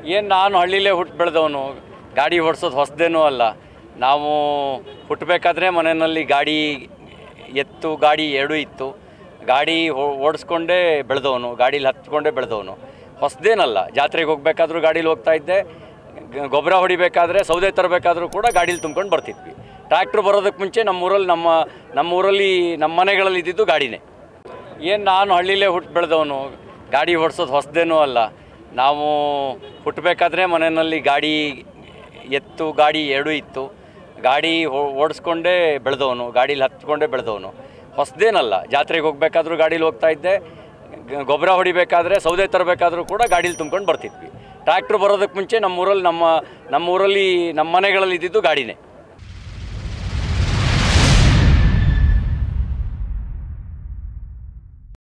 ಏನು ನಾನು ಹಳ್ಳಿಲೇ ಹುಟ್ಟು ಬೆಳೆದವನು ಗಾಡಿ ಓಡಿಸೋದು ಹೊಸದೇನೂ ಅಲ್ಲ ನಾವು ಹುಟ್ಟಬೇಕಾದ್ರೆ ಮನೆಯಲ್ಲಿ ಗಾಡಿ ಎತ್ತು ಗಾಡಿ ಎರಡೂ ಇತ್ತು ಗಾಡಿ ಓ- ಓಡಿಸ್ಕೊಂಡೇ ಬೆಳೆದವನು ಗಾಡೀಲಿ ಹತ್ಕೊಂಡೇ ಬೆಳೆದವನು ಹೊಸದೇನಲ್ಲ ಜಾತ್ರೆಗೆ ಹೋಗ್ಬೇಕಾದ್ರೂ ಗಾಡೀಲಿ ಹೋಗ್ತಾ ಇದ್ದೆ ಗ- ಗೊಬ್ಬರ ಹೊಡಿಬೇಕಾದ್ರೆ ಸೌದೆ ತರಬೇಕಾದ್ರೂ ಕೂಡ ಗಾಡೀಲಿ ತುಂಬ್ಕೊಂಡು ಬರ್ತಿದ್ವಿ ಟ್ರ್ಯಾಕ್ಟ್ರ್ ಬರೋದಕ್ಕೆ ಮುಂಚೆ ನಮ್ಮೂರಲ್ಲಿ ನಮ್ಮ ನಮ್ಮೂರಲ್ಲಿ ನಮ್ಮ ಮನೆಗಳಲ್ಲಿ ಇದ್ದಿದ್ದು ಗಾಡಿನೇ ಏನು ನಾನು ಹಳ್ಳಿಲೇ ಹುಟ್ಟು ಬೆಳೆದವನು ಗಾಡಿ ಓಡಿಸೋದು ಹೊಸದೇನೂ ಅಲ್ಲ ನಾವು ಹುಟ್ಟಬೇಕಾದ್ರೆ ಮನೆಯಲ್ಲಿ ಗಾಡಿ ಎತ್ತು ಗಾಡಿ ಎರಡೂ ಇತ್ತು ಗಾಡಿ ಓ- ಓಡಿಸ್ಕೊಂಡೇ ಬೆಳೆದವನು ಗಾಡೀಲಿ ಹತ್ಕೊಂಡೇ ಬೆಳೆದವನು ಹೊಸದೇನಲ್ಲ ಜಾತ್ರೆಗೆ ಹೋಗ್ಬೇಕಾದ್ರೂ ಗಾಡೀಲಿ ಹೋಗ್ತಾ ಇದ್ದೆ ಗ- ಗೊಬ್ಬರ ಹೊಡಿಬೇಕಾದ್ರೆ ಸೌದೆ ತರಬೇಕಾದ್ರೂ ಕೂಡ ಗಾಡೀಲಿ ತುಂಬ್ಕೊಂಡು ಬರ್ತಿದ್ವಿ ಟ್ರ್ಯಾಕ್ಟ್ರ್ ಬರೋದಕ್ಕೆ ಮುಂಚೆ ನಮ್ಮೂರಲ್ಲಿ ನಮ್ಮ ನಮ್ಮೂರಲ್ಲಿ ನಮ್ಮ ಮನೆಗಳಲ್ಲಿ ಇದ್ದಿದ್ದು ಗಾಡಿನೇ